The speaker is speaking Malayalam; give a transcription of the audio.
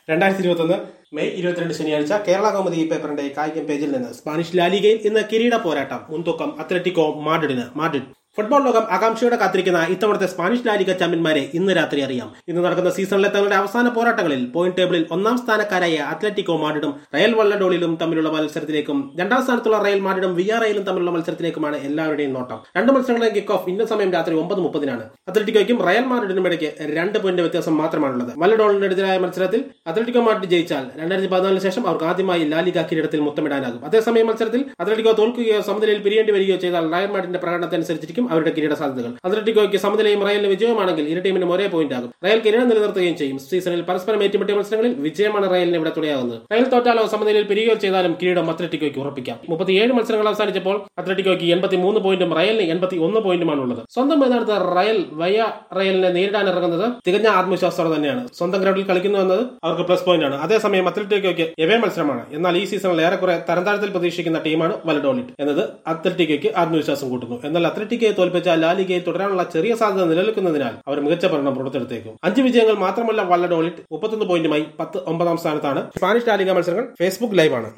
രണ്ടായിരത്തി ഇരുപത്തൊന്ന് മെയ് ഇരുപത്തിരണ്ട് ശനിയാഴ്ച കേരള കൗമുദി ഈ പേപ്പറിന്റെ കായികം പേജിൽ നിന്ന് സ്പാനിഷ് ലാലിഗയിൽ ഇന്ന് കിരീട പോരാട്ടം മുൻതൂക്കം അത്ലറ്റിക്കോ മാഡ്രിഡിന് മാഡ്രിഡ് ഫുട്ബോൾ ലോകം ആകാംക്ഷയോടെ കാത്തിരിക്കുന്ന ഇത്തവണത്തെ സ്പാനിഷ് ലാലിക ചാമ്പ്യന്മാരെ ഇന്ന് രാത്രി അറിയാം ഇന്ന് നടക്കുന്ന സീസണിലെ തങ്ങളുടെ അവസാന പോരാട്ടങ്ങളിൽ പോയിന്റ് ടേബിളിൽ ഒന്നാം സ്ഥാനക്കാരായ അത്ലറ്റിക്കോ മാഡ്രിഡും റയൽ വല്ലഡോളിലും തമ്മിലുള്ള മത്സരത്തിലേക്കും രണ്ടാം സ്ഥാനത്തുള്ള റയൽ മാഡ്രിഡും വിയാറയിലും തമ്മിലുള്ള മത്സരത്തിലേക്കുമാണ് എല്ലാവരുടെയും നോട്ടം രണ്ട് മത്സരങ്ങളുടെയും കിക്ക് ഓഫ് ഇന്ത്യൻ സമയം രാത്രി ഒമ്പത് മുപ്പതിനാണ് അത്ലറ്റിക്കോയ്ക്കും റയൽ മാഡ്രിഡിനും ഇടയ്ക്ക് രണ്ട് പോയിന്റ് വ്യത്യാസം മാത്രമാണുള്ളത് വല്ലഡോളിനെതിരായ മത്സരത്തിൽ അത്ലറ്റിക്കോ മാഡ്രിഡ് ജയിച്ചാൽ രണ്ടായിരത്തി പതിനാലിന് ശേഷം അവർക്ക് ആദ്യമായി ലാലിക കിരീടത്തിൽ മുത്തമിടാനാകും അതേസമയം മത്സരത്തിൽ അത്ലറ്റിക്കോ തോൽക്കുകയോ സമനിലയിൽ പിരിയേണ്ടി വരികയോ ചെയ്താൽ റയൽ മാഡ്രിഡിന്റെ പ്രകടനത്തിനനുസരിച്ചിരിക്കും അവരുടെ കിരീട സാധ്യതകൾ അത്ലറ്റിക്കോയ്ക്ക് സമനിലയും റയലിന് വിജയമാണെങ്കിൽ ഇരു ടീമിനും ഒരേ പോയിന്റ് ആകും റയൽ കിരീടം നിലനിർത്തുകയും ചെയ്യും സീസണിൽ പരസ്പരം ഏറ്റുമുട്ടിയ മത്സരങ്ങളിൽ വിജയമാണ് റയലിന് ഇവിടെ തുണയാകുന്നത് റയൽ തോറ്റാലോ സമനിലയിൽ പിരികയോ ചെയ്താലും കിരീടം അത്ലറ്റിക്കോയ്ക്ക് ഉറപ്പിക്കാം മുപ്പത്തിയേഴ് മത്സരങ്ങൾ അവസാനിച്ചപ്പോൾ അത്ലറ്റിക്കോയ്ക്ക് എൺപത്തി മൂന്ന് പോയിന്റും റയലിന് എൺപത്തി ഒന്ന് പോയിന്റുമാണ് ഉള്ളത് സ്വന്തം മൈതാനത്ത് റയൽ വയ റയലിനെ നേരിടാൻ ഇറങ്ങുന്നത് തികഞ്ഞ ആത്മവിശ്വാസത്തോടെ തന്നെയാണ് സ്വന്തം ഗ്രൗണ്ടിൽ കളിക്കുന്നു എന്നത് അവർക്ക് പ്ലസ് പോയിന്റ് ആണ് അതേസമയം അത്ലറ്റിക്കോയ്ക്ക് എവേ മത്സരമാണ് എന്നാൽ ഈ സീസണിൽ ഏറെക്കുറെ തരംതാഴത്തിൽ പ്രതീക്ഷിക്കുന്ന ടീമാണ് വലഡോളിറ്റ് എന്നത് അത്ലറ്റിക്കോയ്ക്ക് ആത്മവിശ്വാസം കൂട്ടുന്നു എന്നാൽ അത്ലറ്റിക്കയെ തോൽപ്പിച്ച ലാലിഗയിൽ തുടരാനുള്ള ചെറിയ സാധ്യത നിലനിൽക്കുന്നതിനാൽ അവർ മികച്ച ഭരണം പുറത്തെടുത്തേക്കും അഞ്ച് വിജയങ്ങൾ മാത്രമല്ല വല്ലഡോളിറ്റ് മുപ്പത്തൊന്ന് പോയിന്റുമായി പത്ത് ഒമ്പതാം സ്ഥാനത്താണ് സ്പാനിഷ് ലാലിഗ മത്സരങ്ങൾ ഫേസ്ബുക്ക് ലൈവാണ്